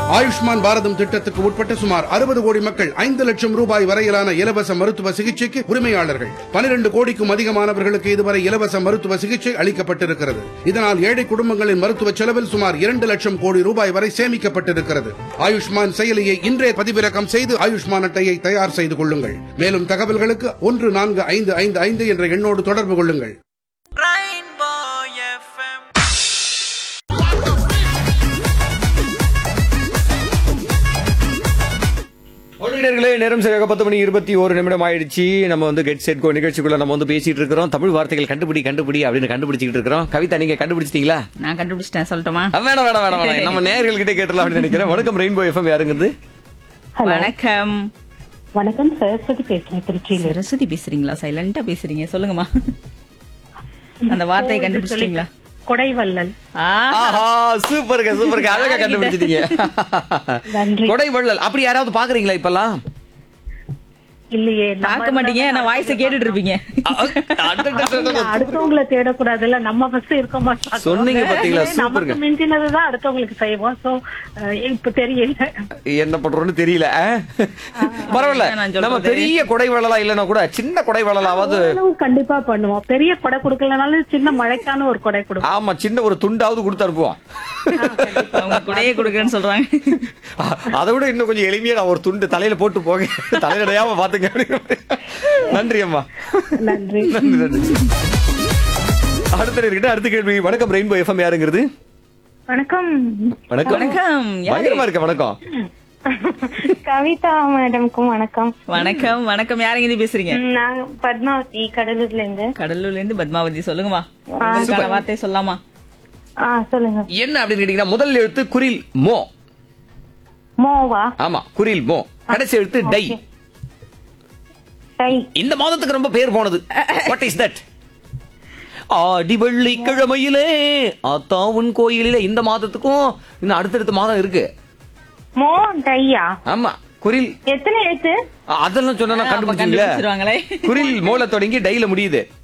ஆயுஷ்மான் பாரதம் திட்டத்துக்கு உட்பட்ட சுமார் அறுபது கோடி மக்கள் ஐந்து லட்சம் ரூபாய் வரையிலான இலவச மருத்துவ சிகிச்சைக்கு உரிமையாளர்கள் பனிரெண்டு கோடிக்கும் அதிகமானவர்களுக்கு இதுவரை இலவச மருத்துவ சிகிச்சை அளிக்கப்பட்டிருக்கிறது இதனால் ஏழை குடும்பங்களின் மருத்துவ செலவில் சுமார் இரண்டு லட்சம் கோடி ரூபாய் வரை சேமிக்கப்பட்டிருக்கிறது ஆயுஷ்மான் செயலியை இன்றே பதிவிறக்கம் செய்து ஆயுஷ்மான் அட்டையை தயார் செய்து கொள்ளுங்கள் மேலும் தகவல்களுக்கு ஒன்று நான்கு ஐந்து ஐந்து ஐந்து என்ற எண்ணோடு தொடர்பு கொள்ளுங்கள் Rainbow FM. நேர்களே நேரம் சரியாக பத்து மணி இருபத்தி ஒரு நிமிடம் ஆயிடுச்சு நம்ம வந்து கெட் செட் கோ நிகழ்ச்சிக்குள்ள நம்ம வந்து பேசிட்டு இருக்கிறோம் தமிழ் வார்த்தைகள் கண்டுபிடி கண்டுபிடி அப்படின்னு கண்டுபிடிச்சிட்டு இருக்கிறோம் கவிதா நீங்க கண்டுபிடிச்சிட்டீங்களா நான் கண்டுபிடிச்சிட்டேன் சொல்லட்டுமா அஹ் வேணாம் வேணாம் வேணாம் வேணாம் நம்ம நேயர்கள் கிட்ட கேட்டலாம் அப்படின்னு நினைக்கிறேன் வணக்கம் ரெயின்போ எஃப்எம் யாருங்கிறது வணக்கம் வணக்கம் சரஸ்வதி பேசுறேன் திருச்சியில சரஸ்வதி பேசுறீங்களா சைலண்டா பேசுறீங்க சொல்லுங்கம்மா அந்த வார்த்தையை கண்டுபிடிச்சிட்டீங்களா கொடைவள்ளல் ஆ, ஆஹா சூப்பருங்க சூப்பருங்க அழகா கண்டுபிடிச்சிட்டீங்க நன்றி. கொடை வள்ளல் அப்படி யாராவது பாக்குறீங்களா இப்பெல்லாம் இல்லையே நம்ம பார்க்க மாட்டீங்க நான் வாய்ஸ கேட்டுட்டு இருப்பீங்க அடுத்தவங்களை தேடக்கூடாதுல்ல நம்ம ஃபர்ஸ்ட் இருக்க மாட்டோம் சொன்னீங்க பாத்தீங்களா சூப்பருங்க நமக்கு மிஞ்சினதுதான் அடுத்தவங்களுக்கு செய்வோம் சோ இப்ப தெரியல என்ன பண்றோம்னு தெரியல அஹ்? பரவாயில்ல நான் சொல்றது. நம்ம பெரிய கொடை வள்ளலா இல்லைன்னா கூட சின்ன கொடை வள்ளலாவது ஓரளவு கண்டிப்பா பண்ணுவோம் பெரிய கொடை கொடுக்கலனாலும் சின்ன மழைக்கான ஒரு கொடை கொடுப்போம் ஆமா சின்ன ஒரு துண்டாவது கொடுத்து அனுப்புவோம் அவங்க கூடயே கொடுக்குறேன்னு சொல்றாங்க அதை விட இன்னும் கொஞ்சம் எளிமையா நான் ஒரு துண்டு தலையில போட்டு போக தலையிடையாம பாத்துங்க அப்படிங்கிற மாதிரி. நன்றி அம்மா நன்றி நன்றி நன்றி அடுத்த நேர்கிட்ட அடுத்த கேள்வி வணக்கம் ரெயின்போ எஃப்எம் யாருங்கிறது வணக்கம் வணக்கம் வணக்கம் யாரு? பயங்கரமா இருக்க வணக்கம் கவிதா மேடம்க்கும் வணக்கம் வணக்கம் வணக்கம் யாருங்க இது பேசுறீங்க நான் பத்மாவதி கடலூர்ல இருந்து கடலூர்ல இருந்து பத்மாவதி சொல்லுங்கம்மா உங்களுக்கான வார்த்தை சொல்லாமா ஆ சொல்லுங்க என்ன அப்படின்னு கேட்டீங்கன்னா முதல் எழுத்து குரில் மோ மோவா ஆமா குரில் மோ கடைசி எழுத்து டை டை இந்த மாதத்துக்கு ரொம்ப பேர் போனது வாட் இஸ் தட் ஆடி வெள்ளி கிழமையிலே அத்தாவுன் கோயிலிலே இந்த மாதத்துக்கும் இன்னும் அடுத்தடுத்த மாதம் இருக்கு மோ டையா ஆமா குரில் எத்தனை எழுத்து அ- அதெல்லாம் சொன்னா அப்ப கண்டுபிடிச்சீங்களா கண்டுபிடிச்சிருவாங்களே குரில் மோல தொடங்கி டைல முடியுது